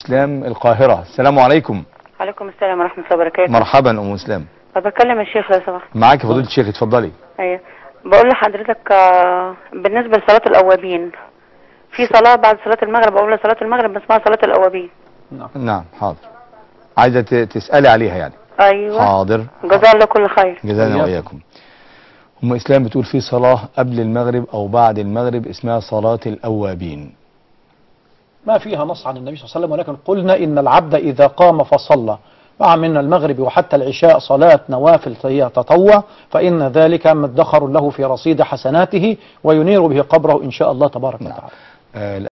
اسلام القاهره السلام عليكم عليكم السلام ورحمة الله وبركاته مرحبا ام اسلام بكلم الشيخ لو سمحت معاك فضيله الشيخ اتفضلي ايوه بقول لحضرتك آه، بالنسبة لصلاة الأوابين في صلاة بعد صلاة المغرب أقول صلاة المغرب اسمها صلاة الأوابين نعم حاضر عايزه ت- تسالي عليها يعني أيوة حاضر جزاه الله كل خير جزانا وإياكم. واياكم ام اسلام بتقول في صلاه قبل المغرب او بعد المغرب اسمها صلاه الاوابين ما فيها نص عن النبي صلى الله عليه وسلم ولكن قلنا إن العبد إذا قام فصلى مع من المغرب وحتى العشاء صلاة نوافل هي تطوع فإن ذلك مدخر له في رصيد حسناته وينير به قبره إن شاء الله تبارك وتعالى آه